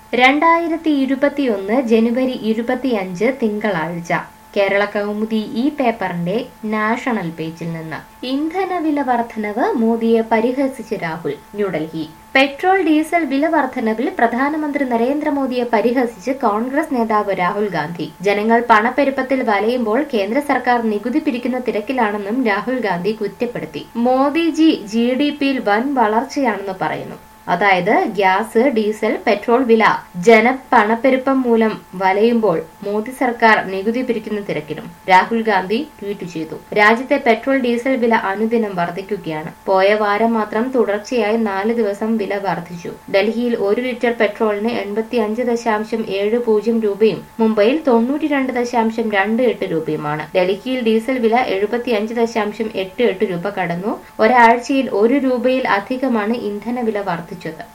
രണ്ടായിരത്തി ഇരുപത്തിയൊന്ന് ജനുവരി ഇരുപത്തിയഞ്ച് തിങ്കളാഴ്ച കേരള കൗമുദി ഈ പേപ്പറിന്റെ നാഷണൽ പേജിൽ നിന്ന് ഇന്ധനവില വർധനവ് മോദിയെ പരിഹസിച്ച് രാഹുൽ ന്യൂഡൽഹി പെട്രോൾ ഡീസൽ വില വർധനവിൽ പ്രധാനമന്ത്രി നരേന്ദ്രമോദിയെ പരിഹസിച്ച് കോൺഗ്രസ് നേതാവ് രാഹുൽ ഗാന്ധി ജനങ്ങൾ പണപ്പെരുപ്പത്തിൽ വലയുമ്പോൾ കേന്ദ്ര സർക്കാർ നികുതി പിരിക്കുന്ന തിരക്കിലാണെന്നും രാഹുൽ ഗാന്ധി കുറ്റപ്പെടുത്തി മോദിജി ജി ഡി പിയിൽ വൻ വളർച്ചയാണെന്ന് പറയുന്നു അതായത് ഗ്യാസ് ഡീസൽ പെട്രോൾ വില ജനപണപ്പെരുപ്പം മൂലം വലയുമ്പോൾ മോദി സർക്കാർ നികുതി പിരിക്കുന്ന തിരക്കിലും രാഹുൽ ഗാന്ധി ട്വീറ്റ് ചെയ്തു രാജ്യത്തെ പെട്രോൾ ഡീസൽ വില അനുദിനം വർദ്ധിക്കുകയാണ് പോയ വാരം മാത്രം തുടർച്ചയായി നാല് ദിവസം വില വർദ്ധിച്ചു ഡൽഹിയിൽ ഒരു ലിറ്റർ പെട്രോളിന് എൺപത്തി അഞ്ച് ദശാംശം ഏഴ് പൂജ്യം രൂപയും മുംബൈയിൽ തൊണ്ണൂറ്റി രണ്ട് ദശാംശം രണ്ട് എട്ട് രൂപയുമാണ് ഡൽഹിയിൽ ഡീസൽ വില എഴുപത്തി അഞ്ച് ദശാംശം എട്ട് എട്ട് രൂപ കടന്നു ഒരാഴ്ചയിൽ ഒരു രൂപയിൽ അധികമാണ് ഇന്ധന വില വർദ്ധിച്ചത്